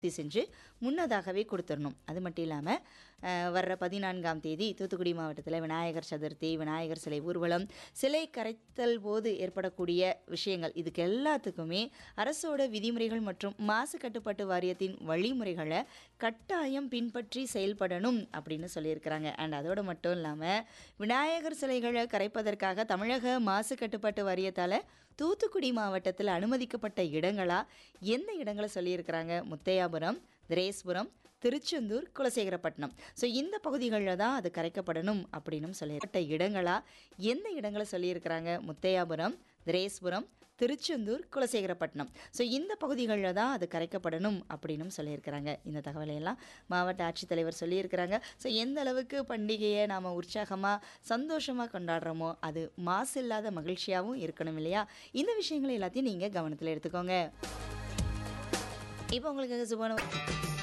பூர்த்தி செஞ்சு முன்னதாகவே கொடுத்துடணும் அது மட்டும் இல்லாமல் வர்ற பதினான்காம் தேதி தூத்துக்குடி மாவட்டத்தில் விநாயகர் சதுர்த்தி விநாயகர் சிலை ஊர்வலம் சிலை கரைத்தல் போது ஏற்படக்கூடிய விஷயங்கள் இதுக்கு எல்லாத்துக்குமே அரசோட விதிமுறைகள் மற்றும் மாசு கட்டுப்பாட்டு வாரியத்தின் வழிமுறைகளை கட்டாயம் பின்பற்றி செயல்படணும் அப்படின்னு சொல்லியிருக்கிறாங்க அண்ட் அதோடு மட்டும் இல்லாமல் விநாயகர் சிலைகளை கரைப்பதற்காக தமிழக மாசு கட்டுப்பாட்டு வாரியத்தால் தூத்துக்குடி மாவட்டத்தில் அனுமதிக்கப்பட்ட இடங்களா எந்த இடங்களை சொல்லியிருக்கிறாங்க முத்தையாபுரம் திரேஸ்புரம் திருச்செந்தூர் குலசேகரப்பட்டினம் ஸோ இந்த பகுதிகளில் தான் அது கரைக்கப்படணும் அப்படின்னு சொல்லியிருப்பட்ட இடங்களா எந்த இடங்களை சொல்லியிருக்கிறாங்க முத்தையாபுரம் திரேஸ்புரம் திருச்செந்தூர் குலசேகரப்பட்டினம் ஸோ இந்த பகுதிகளில் தான் அது கரைக்கப்படணும் அப்படின்னு சொல்லியிருக்கிறாங்க இந்த தகவலையெல்லாம் மாவட்ட ஆட்சித்தலைவர் சொல்லியிருக்கிறாங்க ஸோ எந்த அளவுக்கு பண்டிகையை நாம் உற்சாகமாக சந்தோஷமாக கொண்டாடுறோமோ அது மாசு இல்லாத மகிழ்ச்சியாகவும் இருக்கணும் இல்லையா இந்த விஷயங்களை எல்லாத்தையும் நீங்கள் கவனத்தில் எடுத்துக்கோங்க இப்போ உங்களுக்கு சுபன